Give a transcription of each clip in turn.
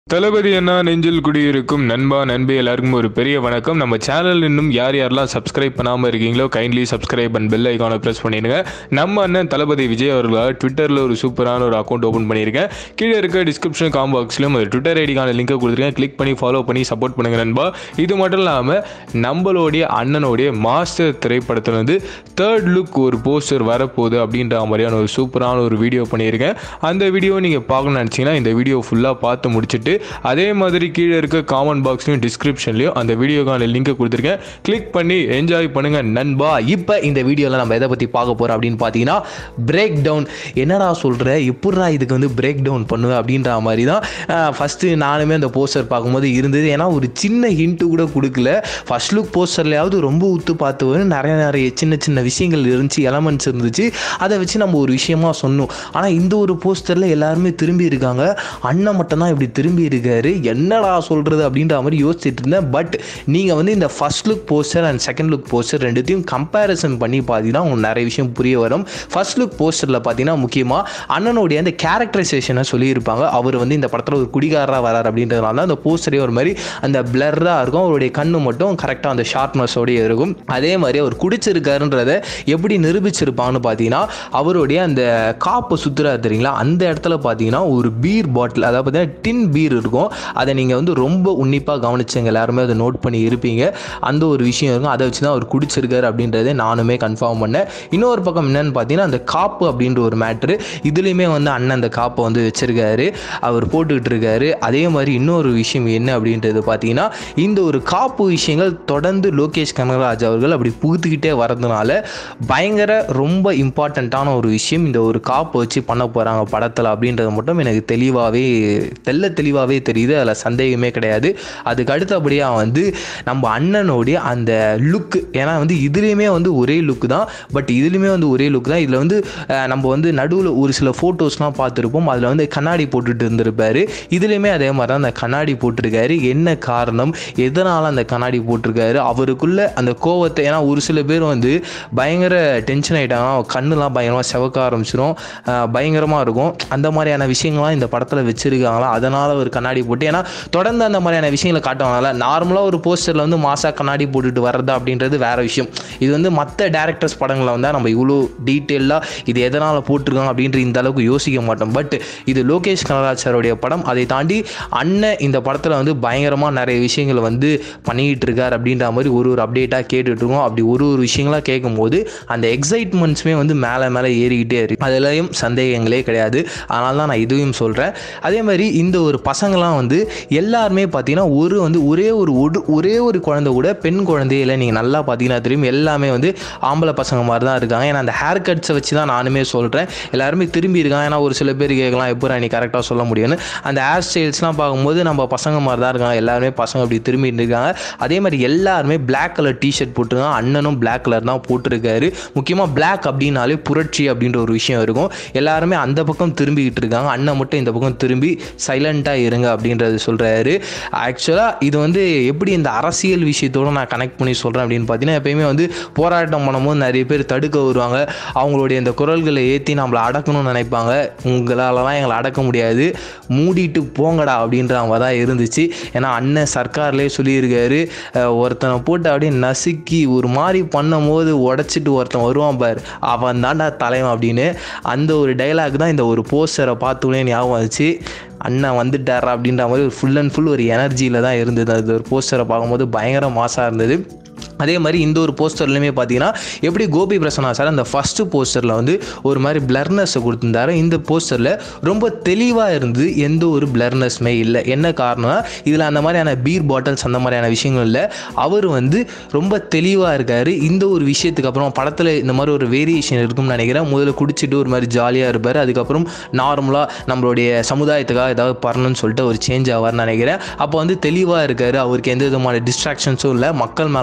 தளபதி அண்ணா நெஞ்சில் குடியிருக்கும் நண்பா நண்பி எல்லாருக்கும் ஒரு பெரிய வணக்கம் நம்ம சேனல் இன்னும் யார் யாரெல்லாம் சப்ஸ்கிரைப் பண்ணாமல் இருக்கீங்களோ கைண்ட்லி சப்ஸ்கிரைப் அண்ட் பெல் ஐக்கானை ப்ரெஸ் பண்ணிடுங்க நம்ம அண்ணன் தளபதி விஜய் அவர்களாக ட்விட்டரில் ஒரு சூப்பரான ஒரு அக்கௌண்ட் ஓப்பன் பண்ணியிருக்கேன் கீழே இருக்க டிஸ்கிரிப்ஷன் காம் பாக்ஸ்லையும் ஒரு ட்விட்டர் ஐடிக்கான லிங்கை கொடுத்துருக்கேன் கிளிக் பண்ணி ஃபாலோ பண்ணி சப்போர்ட் பண்ணுங்க நண்பா இது மட்டும் இல்லாமல் நம்மளுடைய அண்ணனுடைய மாஸ்டர் திரைப்படத்தில் வந்து தேர்ட் லுக் ஒரு போஸ்டர் வரப்போகுது அப்படின்ற மாதிரியான ஒரு சூப்பரான ஒரு வீடியோ பண்ணியிருக்கேன் அந்த வீடியோ நீங்கள் பார்க்கணும்னு நினச்சிங்கன்னா இந்த வீடியோ ஃபுல்லாக பார்த்து முடிச்சுட்டு அதே மாதிரி கீழே இருக்க காமெண்ட் பாக்ஸ்லையும் டிஸ்கிரிப்ஷன்லையும் அந்த வீடியோக்கான லிங்கை கொடுத்துருக்கேன் கிளிக் பண்ணி என்ஜாய் பண்ணுங்க நண்பா இப்போ இந்த வீடியோவில் நம்ம எதை பற்றி பார்க்க போகிறோம் அப்படின்னு பார்த்தீங்கன்னா பிரேக் டவுன் என்னடா சொல்கிற எப்படிடா இதுக்கு வந்து பிரேக் டவுன் பண்ணுவேன் அப்படின்ற மாதிரி தான் ஃபஸ்ட்டு நானுமே அந்த போஸ்டர் பார்க்கும்போது இருந்தது ஏன்னா ஒரு சின்ன ஹிண்ட்டு கூட கொடுக்கல ஃபர்ஸ்ட் லுக் போஸ்டர்லையாவது ரொம்ப உத்து பார்த்து வரும் நிறைய நிறைய சின்ன சின்ன விஷயங்கள் இருந்துச்சு எலமெண்ட்ஸ் இருந்துச்சு அதை வச்சு நம்ம ஒரு விஷயமா சொன்னோம் ஆனால் இந்த ஒரு போஸ்டரில் எல்லாருமே திரும்பி இருக்காங்க அண்ணன் மட்டும்தான் இப்படி திரும்பி இருக்காரு என்னடா சொல்கிறது அப்படின்ற மாதிரி யோசிச்சுட்டு இருந்தேன் பட் நீங்கள் வந்து இந்த first look poster and second look poster ரெண்டுத்தையும் கம்பேரிசன் பண்ணி பார்த்தீங்கன்னா உங்களுக்கு நிறைய விஷயம் புரிய வரும் ஃபர்ஸ்ட் லுக் போஸ்டரில் பார்த்தீங்கன்னா முக்கியமாக அண்ணனுடைய அந்த கேரக்டரைசேஷனை சொல்லியிருப்பாங்க அவர் வந்து இந்த படத்தில் ஒரு குடிகாரராக வரார் அப்படின்றதுனால தான் அந்த போஸ்டரே ஒரு மாதிரி அந்த பிளர்ராக இருக்கும் அவருடைய கண்ணு மட்டும் கரெக்டாக அந்த ஷார்ப்னஸோடய இருக்கும் அதே மாதிரி அவர் குடிச்சிருக்காருன்றதை எப்படி நிரூபிச்சிருப்பாங்கன்னு பார்த்தீங்கன்னா அவருடைய அந்த காப்பை சுற்றுறாரு தெரியுங்களா அந்த இடத்துல பார்த்தீங்கன்னா ஒரு பீர் பாட்டில் அதாவது பார்த்தீங்கன்னா டின் பீர் இருக்கும் அதை நீங்கள் வந்து ரொம்ப உன்னிப்பாக கவனிச்சவங்க எல்லாருமே அதை நோட் பண்ணி இருப்பீங்க அந்த ஒரு விஷயம் இருக்கும் அதை வச்சு தான் அவர் குடிச்சிருக்காரு அப்படின்றதே நானுமே கன்ஃபார்ம் பண்ணேன் இன்னொரு பக்கம் என்னன்னு பார்த்தீங்கன்னா அந்த காப்பு அப்படின்ற ஒரு மேட்ரு இதுலேயுமே வந்து அண்ணன் அந்த காப்பை வந்து வச்சிருக்காரு அவர் போட்டுக்கிட்டு இருக்காரு அதே மாதிரி இன்னொரு விஷயம் என்ன அப்படின்றது பார்த்தீங்கன்னா இந்த ஒரு காப்பு விஷயங்கள் தொடர்ந்து லோகேஷ் கனகராஜ் அவர்கள் அப்படி புகுத்துக்கிட்டே வரதுனால பயங்கர ரொம்ப இம்பார்ட்டண்ட்டான ஒரு விஷயம் இந்த ஒரு காப்பு வச்சு பண்ண போகிறாங்க படத்தில் அப்படின்றது மட்டும் எனக்கு தெளிவாகவே தெல்ல தெளிவாகவே தெரியுது அதில் சந்தேகமே கிடையாது அதுக்கு அடுத்தபடியாக வந்து நம்ம அண்ணனுடைய அந்த லுக்கு ஏன்னா வந்து இதுலேயுமே வந்து ஒரே லுக்கு தான் பட் இதுலேயுமே வந்து ஒரே லுக் தான் இதில் வந்து அஹ், நம்ம வந்து நடுவில் ஒரு சில ஃபோட்டோஸ்லாம் பார்த்துருப்போம் அதில் வந்து கண்ணாடி போட்டுட்டு இருந்திருப்பாரு இதுலேயுமே அதே மாதிரி தான் அந்த கண்ணாடி போட்டிருக்காரு என்ன காரணம் எதனால் அந்த கண்ணாடி போட்டிருக்காரு அவருக்குள்ள அந்த கோவத்தை ஏன்னா ஒரு சில பேர் வந்து பயங்கர டென்ஷன் ஆகிட்டாங்கன்னா கண்ணுலாம் பயங்கரமாக செவக்க ஆரம்பிச்சிடும் பயங்கரமாக இருக்கும் அந்த மாதிரியான விஷயங்கள்லாம் இந்த படத்தில் வச்சுருக்காங்களா அதனால் ஒரு கண்ணாடி போட்டு ஏன்னா தொடர்ந்து அந்த மாதிரியான விஷயங்களை காட்டுவாங்கல்ல நார்மலாக ஒரு போஸ்டரில் வந்து மாசா கண்ணாடி போட்டுட்டு வர்றது அப்படின்றது வேற விஷயம் இது வந்து மற்ற டேரக்டர்ஸ் படங்களை வந்தால் நம்ம இவ்வளோ டீட்டெயிலாக இது எதனால் போட்டிருக்காங்க அப்படின்ற இந்த அளவுக்கு யோசிக்க மாட்டோம் பட் இது லோகேஷ் கனகராஜ் சாருடைய படம் அதை தாண்டி அண்ணன் இந்த படத்தில் வந்து பயங்கரமாக நிறைய விஷயங்களை வந்து பண்ணிக்கிட்டு இருக்கார் அப்படின்ற மாதிரி ஒரு ஒரு அப்டேட்டாக கேட்டுட்டு இருக்கோம் அப்படி ஒரு ஒரு விஷயங்களாக கேட்கும்போது அந்த எக்ஸைட்மெண்ட்ஸுமே வந்து மேலே மேலே ஏறிக்கிட்டே இருக்கு அதுலேயும் சந்தேகங்களே கிடையாது அதனால தான் நான் இதுவும் சொல்கிறேன் அதே மாதிரி இந்த ஒரு பசங்களாம் வந்து எல்லாருமே பார்த்தீங்கன்னா ஒரு வந்து ஒரே ஒரு ஒடு- ஒரே ஒரு குழந்தை கூட பெண் குழந்தையில நீங்கள் நல்லா பார்த்தீங்கன்னா தெரியும் எல்லாமே வந்து ஆம்பளை பசங்க மாதிரி தான் இருக்காங்க ஏன்னா அந்த ஹேர் கட்ஸை வச்சு தான் நானுமே சொல்கிறேன் எல்லாருமே திரும்பி இருக்காங்க ஏன்னா ஒரு சில பேர் கேட்கலாம் எப்போ நீ கரெக்டாக சொல்ல முடியும்னு அந்த ஹேர் ஸ்டைல்ஸ்லாம் பார்க்கும்போது நம்ம பசங்க மாதிரி தான் இருக்காங்க எல்லாருமே பசங்க அப்படி திரும்பி இருக்காங்க அதே மாதிரி எல்லாருமே Black கலர் டிஷர்ட் போட்டிருக்காங்க அண்ணனும் Black கலர் தான் போட்டிருக்காரு முக்கியமாக Black அப்படின்னாலே புரட்சி அப்படின்ற ஒரு விஷயம் இருக்கும் எல்லாருமே அந்த பக்கம் திரும்பிக்கிட்டு இருக்காங்க அண்ணன் மட்டும் இந்த பக்கம் திரும்பி சைலண்ட்டாக இருங்க அப்படின்றது சொல்கிறாரு ஆக்சுவலாக இது வந்து எப்படி இந்த அரசியல் விஷயத்தோடு நான் கனெக்ட் பண்ணி சொல்கிறேன் அப்படின்னு பார்த்தீங்கன்னா எப்பயுமே வந்து போராட்டம் பண்ணும்போது நிறைய பேர் தடுக்க வருவாங்க அவங்களுடைய இந்த குரல்களை ஏற்றி நம்மளை அடக்கணும்னு நினைப்பாங்க உங்களாலலாம் எங்களை அடக்க முடியாது மூடிட்டு போங்கடா அப்படின்ற மாதிரி தான் இருந்துச்சு ஏன்னா அண்ணன் சர்க்கார்லேயே சொல்லியிருக்காரு அஹ், ஒருத்தனை போட்டு அப்படியே நசுக்கி ஒரு மாதிரி பண்ணும்போது உடச்சிட்டு ஒருத்தன் வருவான் பார் அவன் தான்டா தலைவன் அப்படின்னு அந்த ஒரு டைலாக் தான் இந்த ஒரு போஸ்டரை பார்த்தோன்னே ஞாபகம் வந்துச்சு அண்ணன் வந்துட்டாரா அப்படின்ற மாதிரி ஒரு ஃபுல் அண்ட் ஃபுல் ஒரு எனர்ஜியில் தான் இருந்தது அது ஒரு போஸ்டரை பார்க்கும்போது பயங்கர மாசாக இருந்தது அதே மாதிரி இந்த ஒரு போஸ்டர்லையுமே பார்த்தீங்கன்னா எப்படி கோபி பிரசன்னா சார் அந்த ஃபஸ்ட்டு போஸ்டரில் வந்து ஒரு மாதிரி பிளர்னஸை கொடுத்துருந்தாரு இந்த போஸ்டரில் ரொம்ப தெளிவாக இருந்து எந்த ஒரு பிளர்னஸ்மே இல்லை என்ன காரணம்னா இதில் அந்த மாதிரியான பீர் பாட்டில்ஸ் அந்த மாதிரியான விஷயங்கள் இல்லை அவர் வந்து ரொம்ப தெளிவாக இருக்கார் இந்த ஒரு விஷயத்துக்கு அப்புறம் படத்தில் இந்த மாதிரி ஒரு வேரியேஷன் இருக்கும்னு நினைக்கிறேன் முதல்ல குடிச்சிட்டு ஒரு மாதிரி ஜாலியாக இருப்பார் அதுக்கப்புறம் நார்மலாக நம்மளுடைய சமுதாயத்துக்காக ஏதாவது பண்ணணும்னு சொல்லிட்டு ஒரு சேஞ்ச் ஆவார்னு நினைக்கிறேன் அப்போ வந்து தெளிவாக இருக்கார் அவருக்கு எந்த விதமான டிஸ்ட்ராக்ஷன்ஸும் இல்லை மக்கள் மேலே தான் அவருடைய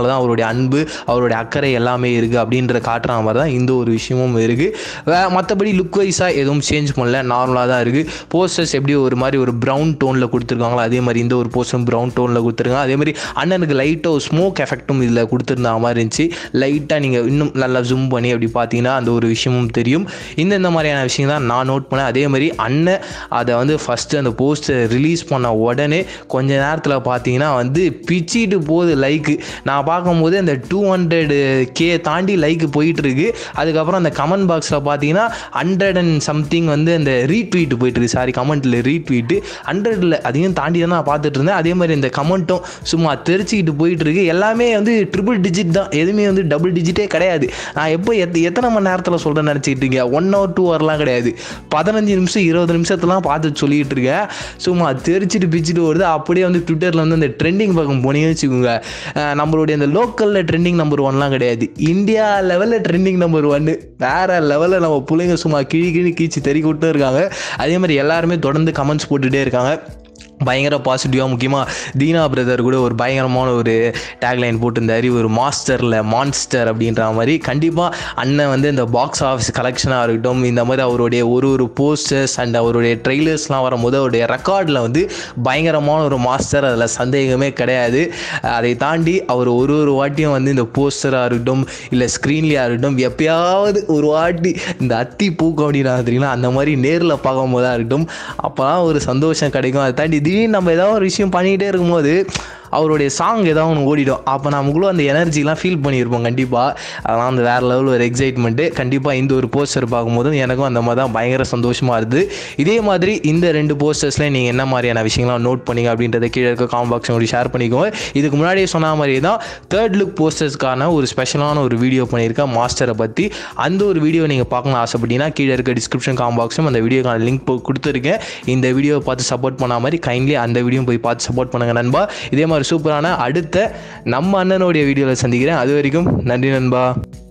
அன்பு அவருடைய அக்கறை எல்லாமே இருக்குது அப்படின்ற காட்டுற மாதிரி தான் இந்த ஒரு விஷயமும் இருக்குது மற்றபடி லுக் வைஸாக எதுவும் சேஞ்ச் பண்ணல நார்மலாக தான் இருக்குது போஸ்டர்ஸ் எப்படி ஒரு மாதிரி ஒரு ப்ரௌன் டோனில் கொடுத்துருக்காங்களோ அதே மாதிரி இந்த ஒரு போஸ்டரும் ப்ரௌன் டோனில் கொடுத்துருக்காங்க அதே மாதிரி அண்ணனுக்கு லைட்டாக ஒரு ஸ்மோக் எஃபெக்ட்டும் இதில் கொடுத்துருந்த மாதிரி இருந்துச்சு லைட்டாக நீங்கள் இன்னும் நல்லா ஜூம் பண்ணி அப்படி பார்த்தீங்கன்னா அந்த ஒரு விஷயமும் தெரியும் இந்த இந்த மாதிரியான விஷயம் தான் நான் நோட் பண்ணேன் அதே மாதிரி அண்ணன் அதை வந்து ஃபஸ்ட்டு அந்த போஸ்டர் ரிலீஸ் பண்ண உடனே கொஞ்ச நேரத்தில் பார்த்தீங்கன்னா வந்து பிச்சிட்டு போகுது லைக்கு நான் பார்க்கும்போது அந்த டூ ஹண்ட்ரட் கே தாண்டி லைக் போயிட்டு இருக்கு அதுக்கப்புறம் அந்த கமெண்ட் பாக்ஸில் பார்த்தீங்கன்னா ஹண்ட்ரட் அண்ட் சம்திங் வந்து அந்த ரீட்வீட் போயிட்டு இருக்கு சாரி கமெண்ட்டில் ரீட்வீட்டு ஹண்ட்ரடில் அதையும் தாண்டி தான் நான் பார்த்துட்டு இருந்தேன் அதே மாதிரி இந்த கமெண்ட்டும் சும்மா தெரிச்சுக்கிட்டு போயிட்டு இருக்கு எல்லாமே வந்து ட்ரிபிள் டிஜிட் தான் எதுவுமே வந்து டபுள் டிஜிட்டே கிடையாது நான் எப்போ எத் எத்தனை மணி நேரத்தில் சொல்கிறேன்னு நினச்சிக்கிட்டு இருக்கேன் ஒன் ஹவர் டூ ஹவர்லாம் கிடையாது பதினஞ்சு நிமிஷம் இருபது நிமிஷத்துலாம் பார்த்து சொல்லிட்டு இருக்கேன் சும்மா தெரிச்சிட்டு பிச்சுட்டு வருது அப்படியே வந்து ட்விட்டரில் வந்து அந்த ட்ரெண்டிங் பக்கம் போனீங்கன்னு வச்சுக்கோங்க அஹ் நம்மளுடைய அந்த லோக்கலில் ட்ரெண்டிங் நம்பர் ஒன்லாம் கிடையாது இந்தியா லெவலில் ட்ரெண்டிங் நம்பர் ஒன்று வேற லெவலில் நம்ம பிள்ளைங்க சும்மா கிழி கிழி கீச்சு தெறி விட்டு இருக்காங்க அதே மாதிரி எல்லாருமே தொடர்ந்து கமெண்ட்ஸ் போட்டுகிட்டே இருக்காங்க பயங்கர பாசிட்டிவாக முக்கியமாக தீனா பிரதர் கூட ஒரு பயங்கரமான ஒரு டேக்லைன் போட்டிருந்தாரு ஒரு மாஸ்டரில் மான்ஸ்டர் அப்படின்ற மாதிரி கண்டிப்பாக அண்ணன் வந்து இந்த பாக்ஸ் ஆஃபீஸ் கலெக்ஷனாக இருக்கட்டும் இந்த மாதிரி அவருடைய ஒரு ஒரு போஸ்டர்ஸ் அண்ட் அவருடைய ட்ரெய்லர்ஸ்லாம் வரும்போது அவருடைய ரெக்கார்டில் வந்து பயங்கரமான ஒரு மாஸ்டர் அதில் சந்தேகமே கிடையாது அதை தாண்டி அவர் ஒரு ஒரு வாட்டியும் வந்து இந்த போஸ்டராக இருக்கட்டும் இல்லை ஸ்க்ரீன்லேயே இருக்கட்டும் எப்பயாவது ஒரு வாட்டி இந்த அத்தி பூக்கும் அப்படின்னா தெரியுங்களா அந்த மாதிரி நேரில் பார்க்கும்போதா இருக்கட்டும் அப்போலாம் ஒரு சந்தோஷம் கிடைக்கும் அதை தாண்டி திடீர்னு நம்ம ஏதாவது ஒரு விஷயம் பண்ணிக்கிட்டே இருக்கும்போது அவருடைய சாங் ஏதாவது ஒன்று ஓடிடும் அப்போ நமக்குள்ள அந்த எனர்ஜிலாம் ஃபீல் பண்ணியிருப்போம் கண்டிப்பாக அதெல்லாம் அந்த வேறு லெவல் ஒரு எக்ஸைட்மெண்ட்டு கண்டிப்பாக இந்த ஒரு போஸ்டர் பார்க்கும்போது எனக்கும் அந்த மாதிரி தான் பயங்கர சந்தோஷமாக இருந்தது இதே மாதிரி இந்த ரெண்டு போஸ்டர்ஸில் நீங்கள் என்ன மாதிரியான விஷயங்கள்லாம் நோட் பண்ணீங்க அப்படின்றத கீழே இருக்க காம் பாக்ஸ் உங்களுக்கு ஷேர் பண்ணிக்கோங்க இதுக்கு முன்னாடியே சொன்ன மாதிரி தான் தேர்ட் லுக் போஸ்டர்ஸ்க்கான ஒரு ஸ்பெஷலான ஒரு வீடியோ பண்ணியிருக்கேன் மாஸ்டரை பற்றி அந்த ஒரு வீடியோ நீங்கள் பார்க்கணும் ஆசைப்பட்டீங்கன்னா கீழே இருக்க டிஸ்கிரிப்ஷன் காம் பாக்ஸும் அந்த வீடியோக்கான லிங்க் கொடுத்துருக்கேன் இந்த வீடியோவை பார்த்து சப்போர்ட் பண்ண மாதிரி கைண்ட்லி அந்த வீடியோ போய் பார்த்து சப்போர்ட் பண்ணுங்க நண்பா இதே மாதிரி சூப்பரான அடுத்த நம்ம அண்ணனுடைய வீடியோவில் சந்திக்கிறேன் அது வரைக்கும் நன்றி நண்பா